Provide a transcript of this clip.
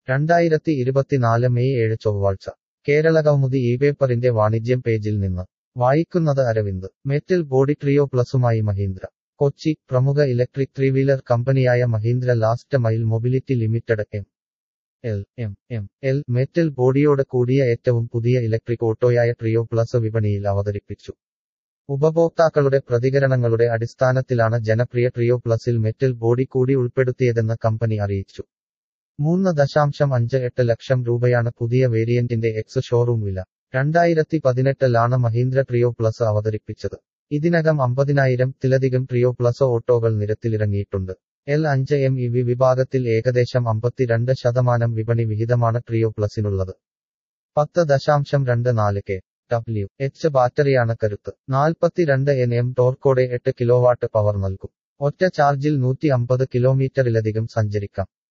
രണ്ടായിരത്തി ഇരുപത്തിനാല് മെയ് ഏഴ് ചൊവ്വാഴ്ച കേരളകൗമുദി ഈ പേപ്പറിന്റെ വാണിജ്യം പേജിൽ നിന്ന് വായിക്കുന്നത് അരവിന്ദ് മെറ്റൽ ബോഡി ട്രിയോ പ്ലസുമായി മഹീന്ദ്ര കൊച്ചി പ്രമുഖ ഇലക്ട്രിക് ത്രീ വീലർ കമ്പനിയായ Mahindra last mile mobility limited M L M M L metal ബോഡിയോട് കൂടിയ ഏറ്റവും പുതിയ ഇലക്ട്രിക് ഓട്ടോയായ ട്രിയോ പ്ലസ് വിപണിയിൽ അവതരിപ്പിച്ചു ഉപഭോക്താക്കളുടെ പ്രതികരണങ്ങളുടെ അടിസ്ഥാനത്തിലാണ് ജനപ്രിയ ട്രിയോ പ്ലസിൽ മെറ്റൽ ബോഡി കൂടി ഉൾപ്പെടുത്തിയതെന്ന് കമ്പനി അറിയിച്ചു മൂന്ന് ദശാംശം അഞ്ച് എട്ട് ലക്ഷം രൂപയാണ് പുതിയ വേരിയന്റിന്റെ എക്സ് ഷോറൂം വില രണ്ടായിരത്തി പതിനെട്ടിലാണ് മഹീന്ദ്ര ട്രിയോ പ്ലസ് അവതരിപ്പിച്ചത് ഇതിനകം അമ്പതിനായിരത്തിലധികം ട്രിയോ പ്ലസ് ഓട്ടോകൾ നിരത്തിലിറങ്ങിയിട്ടുണ്ട് എൽ അഞ്ച് എം ഇ വി വിഭാഗത്തിൽ ഏകദേശം അമ്പത്തിരണ്ട് ശതമാനം വിപണി വിഹിതമാണ് ട്രിയോ പ്ലസിനുള്ളത് പത്ത് ദശാംശം രണ്ട് നാല് കെ ഡബ്ല്യു എച്ച് ബാറ്ററിയാണ് കരുത്ത് നാൽപ്പത്തിരണ്ട് എൻ എം ടോർക്കോടെ എട്ട് കിലോവാട്ട് പവർ നൽകും ഒറ്റ ചാർജിൽ നൂറ്റി അമ്പത് കിലോമീറ്ററിലധികം സഞ്ചരിക്കാം